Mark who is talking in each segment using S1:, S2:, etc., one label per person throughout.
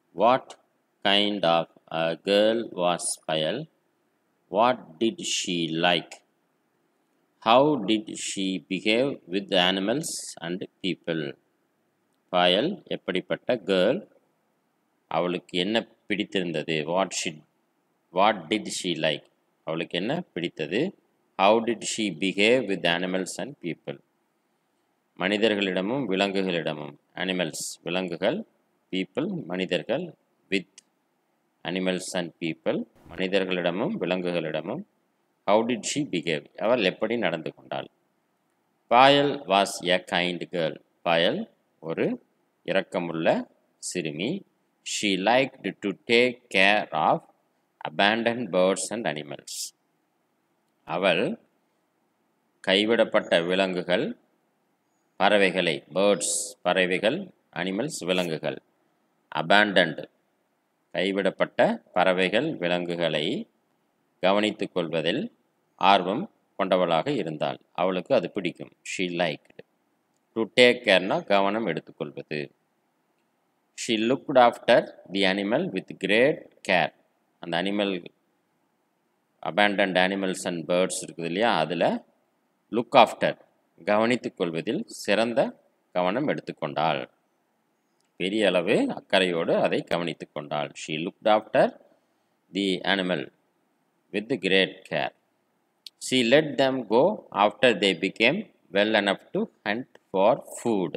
S1: what kind of a girl was Payal what did she like how did she behave with animals and people Payal எப்படிப்பட்ட girl அவளுக்கு என்ன பிடித்திருந்தது what ஷிட் what did she like அவளுக்கு என்ன பிடித்தது how did she behave with animals and people மனிதர்களிடமும் விலங்குகளிடமும் அனிமல்ஸ் விலங்குகள் பீப்புள் மனிதர்கள் வித் அனிமல்ஸ் அண்ட் பீப்புள் மனிதர்களிடமும் விலங்குகளிடமும் ஹவு டிட் ஷீ பிஹேவ் அவள் எப்படி நடந்து கொண்டாள் Payal was a kind girl Payal ஒரு இரக்கமுள்ள சிறுமி she liked to take care of abandoned birds and animals அவள் கைவிடப்பட்ட விலங்குகள் பறவைகளை பேர்ட்ஸ் பறவைகள் அனிமல்ஸ் விலங்குகள் abandoned கைவிடப்பட்ட பறவைகள் விலங்குகளை கவனித்துக் கொள்வதில் ஆர்வம் கொண்டவளாக இருந்தாள் அவளுக்கு அது பிடிக்கும் ஷீ லைக் டு டேக் கேர்னா கவனம் எடுத்துக்கொள்வது she looked after the animal with great care அந்த animal abandoned animals and birds இருக்குது இல்லையா அதில் லுக் ஆஃப்டர் கவனித்துக் கொள்வதில் சிறந்த கவனம் எடுத்துக்கொண்டாள் பெரிய அளவு அக்கறையோடு அதை கவனித்துக் கொண்டாள் she looked after the animal with great care she let them go after they became well enough to hunt for food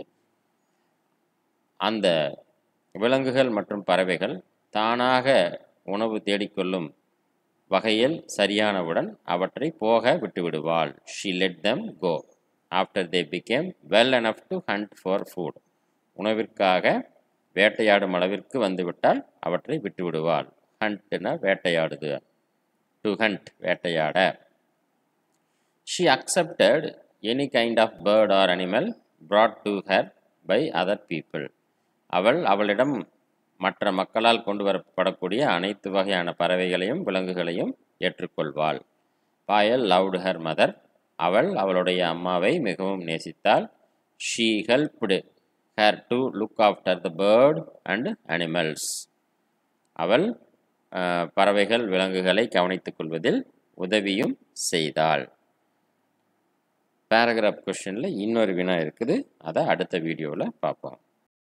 S1: அந்த விலங்குகள் மற்றும் பறவைகள் தானாக உணவு தேடிக்கொள்ளும் வகையில் சரியானவுடன் அவற்றை போக விட்டுவிடுவாள் she let them go after they became well enough to hunt for food உணவிற்காக வேட்டையாடும் அளவிற்கு வந்துவிட்டால் அவற்றை விட்டுவிடுவாள் ஹண்ட்னா வேட்டையாடுது டு ஹண்ட் வேட்டையாட she accepted any kind of bird or animal brought to her by other people அவள் அவளிடம் மற்ற மக்களால் கொண்டு வரப்படக்கூடிய அனைத்து வகையான பறவைகளையும் விலங்குகளையும் ஏற்றுக்கொள்வாள் பாயல் லவ்டு ஹர் மதர் அவள் அவளுடைய அம்மாவை மிகவும் நேசித்தாள் she helped her to look after the bird and animals அவள் அஹ், பறவைகள் விலங்குகளை கவனித்துக் கொள்வதில் உதவியும் செய்தாள் பேராகிராஃப் கொஷனில் இன்னொரு வினா இருக்குது அதை அடுத்த வீடியோவில் பார்ப்போம்